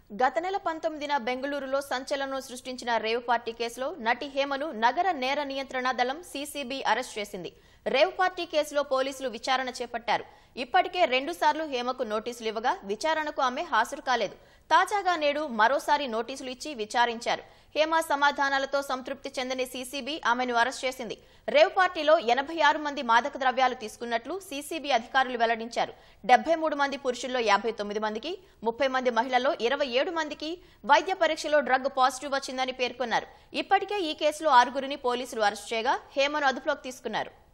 గత నెల పంతొమ్మిదిన బెంగళూరులో సంచలనం సృష్టించిన రేవ్ పార్టీ కేసులో నటి హేమను నగర నేర నియంత్రణ దళం సీసీబీ అరెస్ట్ చేసింది రేవ్ పార్టీ కేసులో పోలీసులు విచారణ చేపట్టారు ఇప్పటికే రెండుసార్లు హేమకు నోటీసులు ఇవ్వగా విచారణకు ఆమె హాజరు కాలేదు తాజాగా నేడు మరోసారి నోటీసులు ఇచ్చి విచారించారు హేమ సమాధానాలతో సంతృప్తి చెందని సీసీబీ ఆమెను అరెస్ట్ చేసింది రేవ్ పార్టీలో ఎనభై ఆరు మంది మాదక ద్రవ్యాలు తీసుకున్నట్లు సీసీబీ అధికారులు వెల్లడించారు డెబ్బై మూడు మంది పురుషుల్లో యాభై తొమ్మిది మందికి ముప్పై మంది మహిళల్లో ఇరవై ఏడు మందికి వైద్య పరీక్షలో డ్రగ్ పాజిటివ్ వచ్చిందని పేర్కొన్నారు ఇప్పటికే ఈ కేసులో ఆరుగురిని పోలీసులు అరెస్ట్ చేయగా హేమను అదుపులోకి తీసుకున్నారు